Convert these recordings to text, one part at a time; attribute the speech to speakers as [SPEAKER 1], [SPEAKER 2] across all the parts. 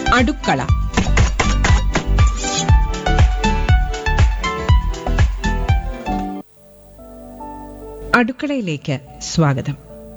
[SPEAKER 1] അടുക്കള അടുക്കളയിലേക്ക് സ്വാഗതം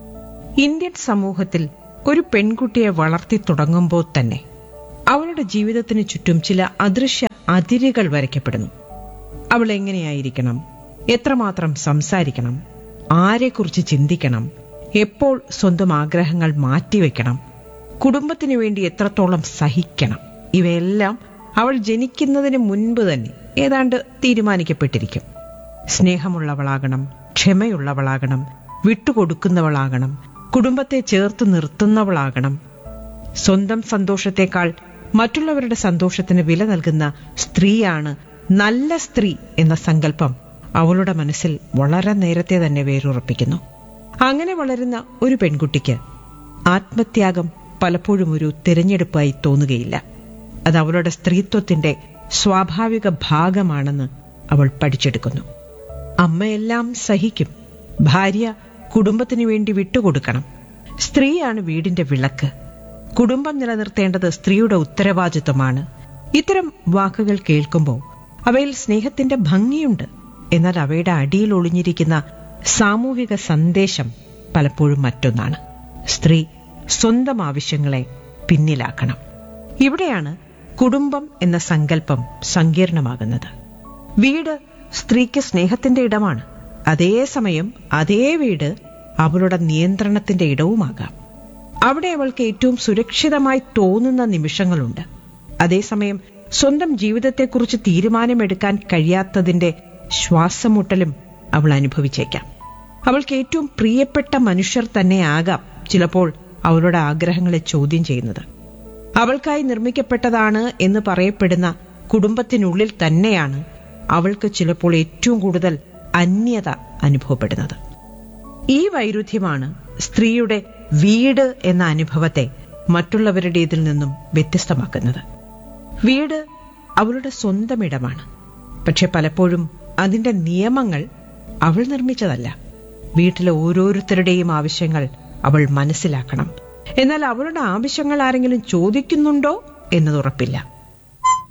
[SPEAKER 1] ഇന്ത്യൻ സമൂഹത്തിൽ ഒരു പെൺകുട്ടിയെ വളർത്തി തുടങ്ങുമ്പോൾ തന്നെ അവളുടെ ജീവിതത്തിന് ചുറ്റും ചില അദൃശ്യ അതിരുകൾ വരയ്ക്കപ്പെടുന്നു അവൾ എങ്ങനെയായിരിക്കണം എത്രമാത്രം സംസാരിക്കണം ആരെക്കുറിച്ച് ചിന്തിക്കണം എപ്പോൾ സ്വന്തം ആഗ്രഹങ്ങൾ മാറ്റിവെക്കണം കുടുംബത്തിനു വേണ്ടി എത്രത്തോളം സഹിക്കണം ഇവയെല്ലാം അവൾ ജനിക്കുന്നതിന് മുൻപ് തന്നെ ഏതാണ്ട് തീരുമാനിക്കപ്പെട്ടിരിക്കും സ്നേഹമുള്ളവളാകണം ക്ഷമയുള്ളവളാകണം വിട്ടുകൊടുക്കുന്നവളാകണം കുടുംബത്തെ ചേർത്ത് നിർത്തുന്നവളാകണം സ്വന്തം സന്തോഷത്തെക്കാൾ മറ്റുള്ളവരുടെ സന്തോഷത്തിന് വില നൽകുന്ന സ്ത്രീയാണ് നല്ല സ്ത്രീ എന്ന സങ്കല്പം അവളുടെ മനസ്സിൽ വളരെ നേരത്തെ തന്നെ വേരുറപ്പിക്കുന്നു അങ്ങനെ വളരുന്ന ഒരു പെൺകുട്ടിക്ക് ആത്മത്യാഗം പലപ്പോഴും ഒരു തിരഞ്ഞെടുപ്പായി തോന്നുകയില്ല അത് അവളുടെ സ്ത്രീത്വത്തിന്റെ സ്വാഭാവിക ഭാഗമാണെന്ന് അവൾ പഠിച്ചെടുക്കുന്നു അമ്മയെല്ലാം സഹിക്കും ഭാര്യ കുടുംബത്തിനു വേണ്ടി വിട്ടുകൊടുക്കണം സ്ത്രീയാണ് വീടിന്റെ വിളക്ക് കുടുംബം നിലനിർത്തേണ്ടത് സ്ത്രീയുടെ ഉത്തരവാദിത്വമാണ് ഇത്തരം വാക്കുകൾ കേൾക്കുമ്പോൾ അവയിൽ സ്നേഹത്തിന്റെ ഭംഗിയുണ്ട് എന്നാൽ അവയുടെ അടിയിൽ ഒളിഞ്ഞിരിക്കുന്ന സാമൂഹിക സന്ദേശം പലപ്പോഴും മറ്റൊന്നാണ് സ്ത്രീ സ്വന്തം ആവശ്യങ്ങളെ പിന്നിലാക്കണം ഇവിടെയാണ് കുടുംബം എന്ന സങ്കല്പം സങ്കീർണമാകുന്നത് വീട് സ്ത്രീക്ക് സ്നേഹത്തിന്റെ ഇടമാണ് അതേസമയം അതേ വീട് അവളുടെ നിയന്ത്രണത്തിന്റെ ഇടവുമാകാം അവിടെ അവൾക്ക് ഏറ്റവും സുരക്ഷിതമായി തോന്നുന്ന നിമിഷങ്ങളുണ്ട് അതേസമയം സ്വന്തം ജീവിതത്തെക്കുറിച്ച് തീരുമാനമെടുക്കാൻ കഴിയാത്തതിന്റെ ശ്വാസമുട്ടലും അവൾ അനുഭവിച്ചേക്കാം അവൾക്ക് ഏറ്റവും പ്രിയപ്പെട്ട മനുഷ്യർ തന്നെയാകാം ചിലപ്പോൾ അവളുടെ ആഗ്രഹങ്ങളെ ചോദ്യം ചെയ്യുന്നത് അവൾക്കായി നിർമ്മിക്കപ്പെട്ടതാണ് എന്ന് പറയപ്പെടുന്ന കുടുംബത്തിനുള്ളിൽ തന്നെയാണ് അവൾക്ക് ചിലപ്പോൾ ഏറ്റവും കൂടുതൽ അന്യത അനുഭവപ്പെടുന്നത് ഈ വൈരുദ്ധ്യമാണ് സ്ത്രീയുടെ വീട് എന്ന അനുഭവത്തെ മറ്റുള്ളവരുടേതിൽ നിന്നും വ്യത്യസ്തമാക്കുന്നത് വീട് അവളുടെ സ്വന്തം ഇടമാണ് പക്ഷെ പലപ്പോഴും അതിന്റെ നിയമങ്ങൾ അവൾ നിർമ്മിച്ചതല്ല വീട്ടിലെ ഓരോരുത്തരുടെയും ആവശ്യങ്ങൾ അവൾ മനസ്സിലാക്കണം എന്നാൽ അവളുടെ ആവശ്യങ്ങൾ ആരെങ്കിലും ചോദിക്കുന്നുണ്ടോ എന്നത് ഉറപ്പില്ല